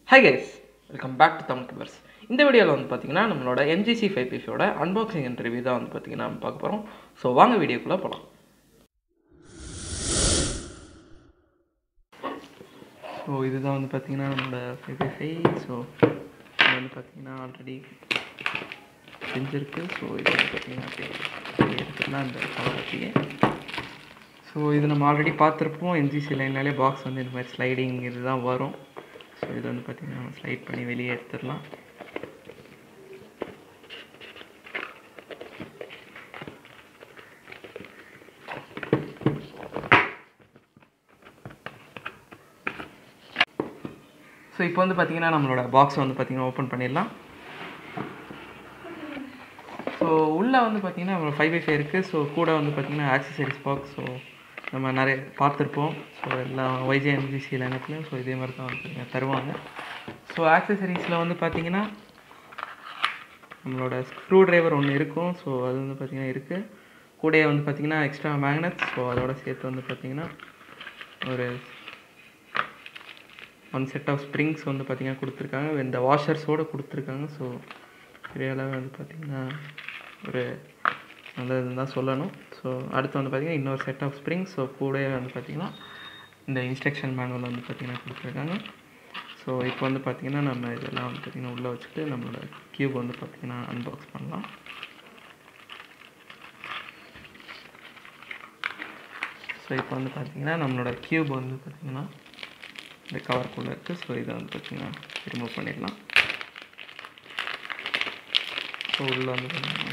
high guys welcome back to Tamil கிளர்ஸ் இந்த வீடியோவில் வந்து பார்த்தீங்கன்னா நம்மளோட எம்ஜிசி ஃபைவ் பிஃபியோட அன்பாக்சிங் அண்ட் ரிவ்யூ தான் வந்து பார்த்தீங்கன்னா நம்ம பார்க்க போகிறோம் ஸோ வாங்க வீடியோக்குள்ளே போகலாம் ஸோ இதுதான் வந்து பார்த்தீங்கன்னா நம்மளோட ஃபைவ் பை ஃபைவ் ஸோ இது வந்து பார்த்தீங்கன்னா ஆல்ரெடி செஞ்சுருக்கு ஸோ இது வந்து பார்த்தீங்கன்னா அப்படியே அப்படியே எடுத்துக்கலாம் அந்த கவர் அப்படியே ஸோ இது நம்ம ஆல்ரெடி பார்த்துருப்போம் என்ஜிசி லைன்னாலே பாக்ஸ் வந்து இந்த மாதிரி ஸ்லைடிங் இதுதான் வரும் ஸோ இது வந்து பார்த்திங்கன்னா நம்ம ஸ்லைட் பண்ணி வெளியே எடுத்துடலாம் ஸோ இப்போ வந்து பார்த்திங்கன்னா நம்மளோட பாக்ஸை வந்து பார்த்திங்கன்னா ஓப்பன் பண்ணிடலாம் ஸோ உள்ளே வந்து பார்த்திங்கன்னா நம்ம ஃபைவ் பை ஃபைவ் இருக்குது ஸோ கூட வந்து பார்த்திங்கன்னா ஆக்சசரிஸ் பாக்ஸ் ஸோ நம்ம நிறைய பார்த்துருப்போம் ஸோ எல்லாம் ஒய்ஜே எம்ஜிசி லைனப்லையும் ஸோ இதே மாதிரி தான் வந்து பார்த்திங்கன்னா தருவாங்க ஸோ ஆக்சசரிஸில் வந்து பார்த்திங்கன்னா நம்மளோட ஸ்க்ரூ டிரைவர் ஒன்று இருக்கும் ஸோ அது வந்து பார்த்திங்கன்னா இருக்குது கூடயே வந்து பார்த்திங்கன்னா எக்ஸ்ட்ரா மேக்னட் ஸோ அதோட சேர்த்து வந்து பார்த்திங்கன்னா ஒரு ஒன் செட் ஆஃப் ஸ்ப்ரிங்ஸ் வந்து பார்த்திங்கன்னா கொடுத்துருக்காங்க இந்த வாஷர்ஸோடு கொடுத்துருக்காங்க ஸோ பெரிய அளவு வந்து பார்த்திங்கன்னா ஒரு நல்லதுன்னு தான் சொல்லணும் ஸோ அடுத்து வந்து பார்த்திங்கன்னா இன்னொரு செட் ஆஃப் ஸ்ப்ரிங்ஸ் ஸோ கூடவே வந்து பார்த்திங்கன்னா இந்த இன்ஸ்ட்ரக்ஷன் மேனுவல் வந்து பார்த்திங்கன்னா கொடுத்துருக்காங்க ஸோ இப்போ வந்து பார்த்திங்கன்னா நம்ம இதெல்லாம் வந்து பார்த்திங்கன்னா உள்ளே வச்சுட்டு நம்மளோட க்யூப் வந்து பார்த்திங்கன்னா அன்பாக்ஸ் பண்ணலாம் ஸோ இப்போ வந்து பார்த்திங்கன்னா நம்மளோட க்யூப் வந்து பார்த்திங்கன்னா இந்த கவருக்குள்ளே இருக்குது ஸோ இதை வந்து பார்த்திங்கன்னா ரிமூவ் பண்ணிடலாம் ஸோ உள்ளே வந்து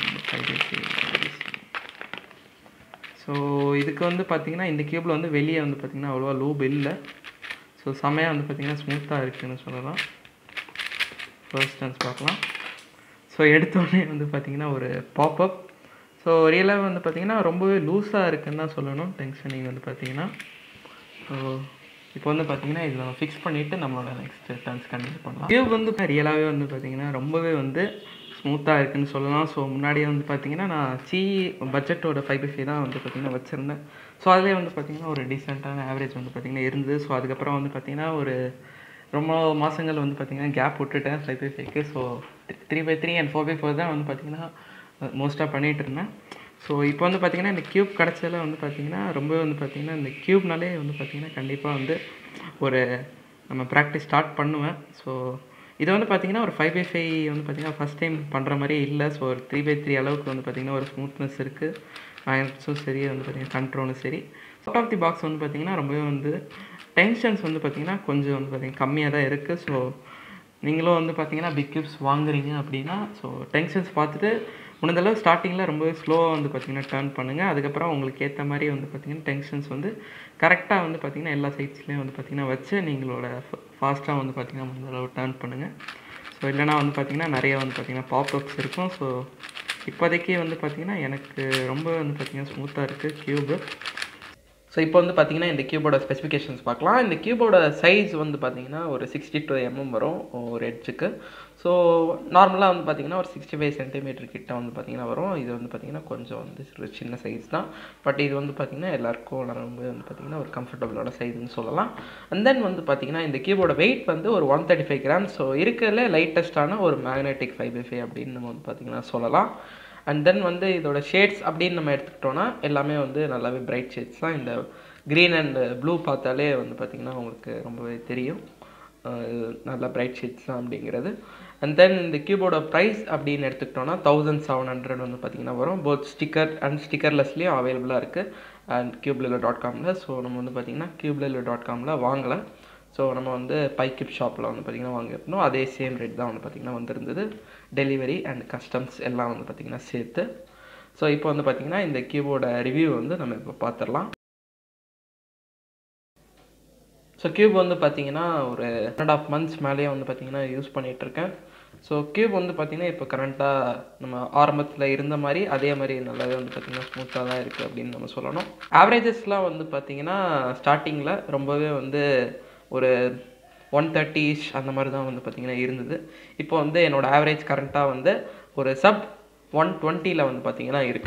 ஸோ இதுக்கு வந்து பார்த்திங்கன்னா இந்த கேபிள் வந்து வெளியே வந்து பார்த்திங்கன்னா அவ்வளோவா லூப் இல்லை ஸோ செமையாக வந்து பார்த்திங்கன்னா ஸ்மூத்தாக இருக்குதுன்னு சொல்லலாம் ஃபர்ஸ்ட் டான்ஸ் பார்க்கலாம் ஸோ எடுத்தோடனே வந்து பார்த்திங்கன்னா ஒரு பாப்அப் ஸோ ரியலாக வந்து பார்த்திங்கன்னா ரொம்பவே லூஸாக இருக்குன்னு தான் சொல்லணும் டென்ஷனிங் வந்து பார்த்திங்கன்னா ஸோ இப்போ வந்து பார்த்தீங்கன்னா இதில் நம்ம ஃபிக்ஸ் பண்ணிவிட்டு நம்மளோட நெக்ஸ்ட் டர்ன்ஸ் கண்டினியூ பண்ணலாம் டியூப் வந்து ரியலாகவே வந்து பார்த்திங்கன்னா ரொம்பவே வந்து ஸ்மூத்தாக இருக்குன்னு சொல்லலாம் ஸோ முன்னாடியே வந்து பார்த்திங்கன்னா நான் சி பட்ஜெட்டோட ஃபைவ் பை ஃபைவ் தான் வந்து பார்த்திங்கன்னா வச்சுருந்தேன் ஸோ அதிலே வந்து பார்த்திங்கன்னா ஒரு டீசெண்டான ஆவரேஜ் வந்து பார்த்திங்கன்னா இருந்தது ஸோ அதுக்கப்புறம் வந்து பார்த்திங்கன்னா ஒரு ரொம்ப மாதங்கள் வந்து பார்த்திங்கன்னா கேப் விட்டுட்டேன் ஃபைவ் பை ஃபைவ்க்கு so three by three and four by four தான் வந்து பார்த்திங்கன்னா மோஸ்ட்டாக பண்ணிகிட்டு இருந்தேன் ஸோ இப்போ வந்து பார்த்திங்கன்னா இந்த க்யூப் கிடச்சதில் வந்து பார்த்திங்கன்னா ரொம்பவே வந்து பார்த்திங்கன்னா இந்த க்யூப்னாலே வந்து பார்த்திங்கன்னா கண்டிப்பாக வந்து ஒரு நம்ம ப்ராக்டிஸ் ஸ்டார்ட் பண்ணுவேன் ஸோ இது வந்து பார்த்திங்கன்னா ஒரு ஃபைவ் பை ஃபைவ் வந்து பார்த்திங்கன்னா ஃபஸ்ட் டைம் பண்ணுற மாதிரி இல்லை ஸோ ஒரு த்ரீ பை த்ரீ அளவுக்கு வந்து பார்த்திங்கன்னா ஒரு ஸ்மூத்னஸ் இருக்குது மேக்னட்ஸும் சரி வந்து பார்த்திங்கன்னா கண்ட்ரோலும் சரி அவுட் ஆஃப் தி பாக்ஸ் வந்து பார்த்திங்கன்னா ரொம்பவே வந்து டென்ஷன்ஸ் வந்து பார்த்திங்கன்னா கொஞ்சம் வந்து பார்த்திங்கன்னா கம்மியாக தான் இருக்குது ஸோ நீங்களும் வந்து பார்த்தீங்கன்னா பிக் கியூப்ஸ் வாங்குறீங்க அப்படின்னா ஸோ டென்ஷன்ஸ் பார்த்துட்டு முடிந்தளவு ஸ்டார்டிங்கில் ரொம்பவே ஸ்லோவாக வந்து பார்த்திங்கன்னா டேர்ன் பண்ணுங்கள் அதுக்கப்புறம் உங்களுக்கு ஏற்ற மாதிரி வந்து பார்த்திங்கன்னா டென்ஷன்ஸ் வந்து கரெக்டாக வந்து பார்த்திங்கன்னா எல்லா சைட்ஸ்லேயும் வந்து பார்த்திங்கன்னா வச்சு நீங்களோட ஃபாஸ்ட்டாக வந்து பார்த்திங்கன்னா முடிந்தளவு டேர்ன் பண்ணுங்கள் ஸோ இல்லைனா வந்து பார்த்திங்கன்னா நிறைய வந்து பார்த்திங்கன்னா பாப்அப்ஸ் இருக்கும் ஸோ இப்போதைக்கு வந்து பார்த்திங்கன்னா எனக்கு ரொம்ப வந்து பார்த்திங்கன்னா ஸ்மூத்தாக இருக்குது க்யூபு ஸோ இப்போ வந்து பார்த்தீங்கன்னா இந்த கியூபோட ஸ்பெசிஃபிகேஷன்ஸ் பார்க்கலாம் இந்த கியூபோட சைஸ் வந்து பார்த்தீங்கன்னா ஒரு சிக்ஸ்டி டூ எம்எம் வரும் ஒரு எட்ஜுக்கு ஸோ நார்மலாக வந்து பார்த்தீங்கன்னா ஒரு சிக்ஸ்டி ஃபைவ் சென்டிமீட்டர் கிட்ட வந்து பார்த்தீங்கன்னா வரும் இது வந்து பார்த்தீங்கன்னா கொஞ்சம் வந்து ஒரு சின்ன சைஸ் தான் பட் இது வந்து பார்த்தீங்கன்னா எல்லாருக்கும் ரொம்ப வந்து பார்த்தீங்கன்னா ஒரு கம்ஃபர்டபுளான சைஸ்னு சொல்லலாம் அண்ட் தென் வந்து பார்த்தீங்கன்னா இந்த கியூபோட வெயிட் வந்து ஒரு one thirty five gram so இருக்கிறதுல லைட்டஸ்ட்டான ஒரு மேக்னெட்டிக் ஃபைவ் பை ஃபைவ் அப்படின்னு நம்ம வந்து பார்த்தீங்கன்னா சொல்லலாம் அண்ட் தென் வந்து இதோட ஷேட்ஸ் அப்படின்னு நம்ம எடுத்துக்கிட்டோன்னா எல்லாமே வந்து நல்லாவே பிரைட் ஷேட்ஸ் தான் இந்த க்ரீன் அண்ட் ப்ளூ பார்த்தாலே வந்து பார்த்திங்கன்னா உங்களுக்கு ரொம்பவே தெரியும் நல்லா பிரைட் ஷேட்ஸ் தான் அப்படிங்கிறது அண்ட் தென் இந்த கியூபோட ப்ரைஸ் அப்படின்னு எடுத்துக்கிட்டோன்னா தௌசண்ட் செவன் ஹண்ட்ரட் வந்து பார்த்திங்கன்னா வரும் போத் ஸ்டிக்கர் அண்ட் ஸ்டிக்கர்லெஸ்லேயும் அவைலபிளாக இருக்குது அண்ட் கியூப்லில் டாட் காமில் ஸோ நம்ம வந்து பார்த்திங்கன்னா கியூப்லில் டாட் காமில் வாங்கலை ஸோ நம்ம வந்து பைக்கிப் ஷாப்பில் வந்து பார்த்திங்கன்னா வாங்கியிருந்தோம் அதே சேம் ரேட் தான் வந்து பார்த்திங்கன்னா வந்திருந்தது டெலிவரி அண்ட் கஸ்டம்ஸ் எல்லாம் வந்து பார்த்திங்கன்னா சேர்த்து ஸோ இப்போ வந்து பார்த்திங்கன்னா இந்த கியூபோட ரிவ்யூ வந்து நம்ம இப்போ பார்த்துடலாம் ஸோ கியூப் வந்து பார்த்திங்கன்னா ஒரு ஒன் அண்ட் ஆஃப் மந்த்ஸ் மேலேயே வந்து பார்த்திங்கன்னா யூஸ் பண்ணிகிட்ருக்கேன் ஸோ கியூப் வந்து பார்த்திங்கன்னா இப்போ கரண்ட்டாக நம்ம ஆரம்பத்தில் இருந்த மாதிரி அதே மாதிரி நல்லாவே வந்து பார்த்திங்கன்னா ஸ்மூத்தாக தான் இருக்குது அப்படின்னு நம்ம சொல்லணும் ஆவரேஜஸ்லாம் வந்து பார்த்திங்கன்னா ஸ்டார்டிங்கில் ரொம்பவே வந்து ஒரு ஒன் தேர்ட்டிஷ் அந்த மாதிரி தான் வந்து பார்த்திங்கன்னா இருந்தது இப்போ வந்து என்னோடய ஆவரேஜ் கரண்ட்டாக வந்து ஒரு சப் ஒன் டுவெண்ட்டியில் வந்து பார்த்திங்கன்னா இருக்கேன்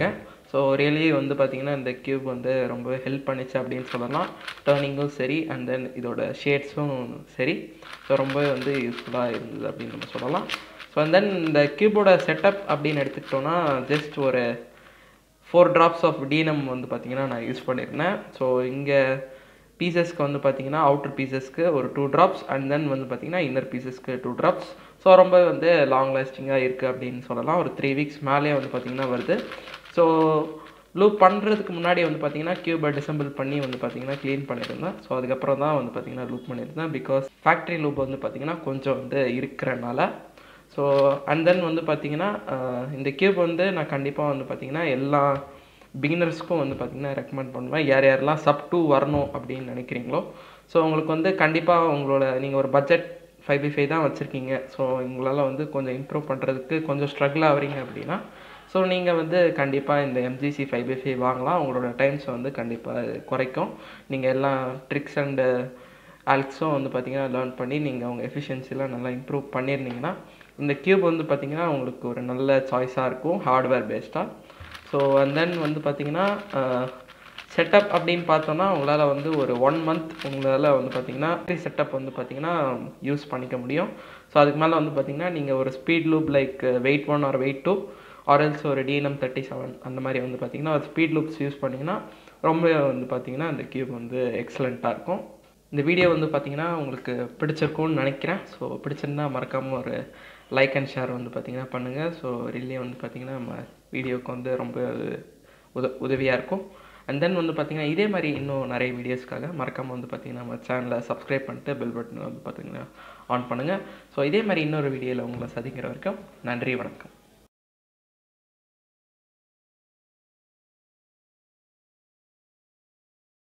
ஸோ ரியலி வந்து பார்த்திங்கன்னா இந்த கியூப் வந்து ரொம்ப ஹெல்ப் பண்ணிச்சு அப்படின்னு சொல்லலாம் டேர்னிங்கும் சரி அண்ட் தென் இதோட ஷேட்ஸும் சரி ஸோ ரொம்பவே வந்து யூஸ்ஃபுல்லாக இருந்தது அப்படின்னு நம்ம சொல்லலாம் ஸோ அண்ட் தென் இந்த கியூபோட செட்டப் அப்படின்னு எடுத்துக்கிட்டோன்னா ஜஸ்ட் ஒரு ஃபோர் ட்ராப்ஸ் ஆஃப் டீனம் வந்து பார்த்திங்கன்னா நான் யூஸ் பண்ணியிருந்தேன் ஸோ இங்கே பீசஸ்க்கு வந்து பார்த்தீங்கன்னா அவுட்டர் பீசஸ்க்கு ஒரு டூ ட்ராப்ஸ் அண்ட் தென் வந்து பார்த்தீங்கன்னா இன்னர் பீசஸ்க்கு டூ ட்ராப்ஸ் ஸோ ரொம்ப வந்து லாங் லாஸ்டிங்காக இருக்குது அப்படின்னு சொல்லலாம் ஒரு த்ரீ வீக்ஸ் மேலே வந்து பார்த்திங்கன்னா வருது ஸோ லூப் பண்ணுறதுக்கு முன்னாடி வந்து பார்த்தீங்கன்னா கியூபை டிசம்பிள் பண்ணி வந்து பார்த்தீங்கன்னா க்ளீன் பண்ணியிருந்தேன் ஸோ அதுக்கப்புறம் தான் வந்து பார்த்தீங்கன்னா லூப் பண்ணியிருந்தேன் பிகாஸ் ஃபேக்ட்ரி லூப் வந்து பார்த்தீங்கன்னா கொஞ்சம் வந்து இருக்கிறனால ஸோ அண்ட் தென் வந்து பார்த்தீங்கன்னா இந்த கியூப் வந்து நான் கண்டிப்பாக வந்து பார்த்தீங்கன்னா எல்லா பிகினர்ஸ்க்கும் வந்து பார்த்திங்கன்னா ரெக்கமெண்ட் பண்ணுவேன் யார் யாரெல்லாம் சப் டூ வரணும் அப்படின்னு நினைக்கிறீங்களோ ஸோ உங்களுக்கு வந்து கண்டிப்பாக உங்களோட நீங்கள் ஒரு பட்ஜெட் ஃபைவ் பை ஃபைவ் தான் வச்சுருக்கீங்க ஸோ உங்களால் வந்து கொஞ்சம் இம்ப்ரூவ் பண்ணுறதுக்கு கொஞ்சம் ஸ்ட்ரகிள் ஆகிறீங்க அப்படின்னா ஸோ நீங்கள் வந்து கண்டிப்பாக இந்த எம்ஜிசி ஃபைவ் பை ஃபைவ் வாங்கலாம் உங்களோட டைம்ஸை வந்து கண்டிப்பாக குறைக்கும் நீங்கள் எல்லா ட்ரிக்ஸ் அண்டு ஆல்க்ஸும் வந்து பார்த்தீங்கன்னா லேர்ன் பண்ணி நீங்கள் உங்கள் எஃபிஷியன்சிலாம் நல்லா இம்ப்ரூவ் பண்ணியிருந்தீங்கன்னா இந்த கியூப் வந்து பார்த்தீங்கன்னா உங்களுக்கு ஒரு நல்ல சாய்ஸாக இருக்கும் ஹார்ட்வேர் பேஸ்டாக ஸோ அண்ட் தென் வந்து பார்த்தீங்கன்னா செட்டப் அப்படின்னு பார்த்தோன்னா உங்களால் வந்து ஒரு ஒன் மந்த் உங்களால் வந்து பார்த்தீங்கன்னா செட்டப் வந்து பார்த்தீங்கன்னா யூஸ் பண்ணிக்க முடியும் ஸோ அதுக்கு மேலே வந்து பார்த்தீங்கன்னா நீங்கள் ஒரு speed lube like weight one or weight two ஆர்எல்ஸ் ஒரு டிஎன்எம் தேர்ட்டி செவன் அந்த மாதிரி வந்து பார்த்தீங்கன்னா ஒரு ஸ்பீட் லூப்ஸ் யூஸ் பண்ணிங்கன்னா ரொம்ப வந்து பார்த்தீங்கன்னா அந்த கியூப் வந்து எக்ஸலண்ட்டாக இருக்கும் இந்த வீடியோ வந்து பார்த்தீங்கன்னா உங்களுக்கு பிடிச்சிருக்கும்னு நினைக்கிறேன் ஸோ பிடிச்சிருந்தா மறக்காமல் ஒரு லைக் அண்ட் ஷேர் வந்து பார்த்தீங்கன்னா பண்ணுங்கள் ஸோ ரில்லியே வந்து பார்த்தீங்கன்னா நம்ம வீடியோவுக்கு வந்து ரொம்ப உத உதவியாக இருக்கும் அண்ட் தென் வந்து பார்த்தீங்கன்னா இதே மாதிரி இன்னும் நிறைய வீடியோஸ்க்காக மறக்காமல் வந்து பார்த்தீங்கன்னா நம்ம சேனலை சப்ஸ்கிரைப் பண்ணிட்டு பெல் பட்டன் வந்து பார்த்தீங்கன்னா ஆன் பண்ணுங்கள் ஸோ இதே மாதிரி இன்னொரு வீடியோவில் உங்களை சந்திக்கிற வரைக்கும் நன்றி வணக்கம்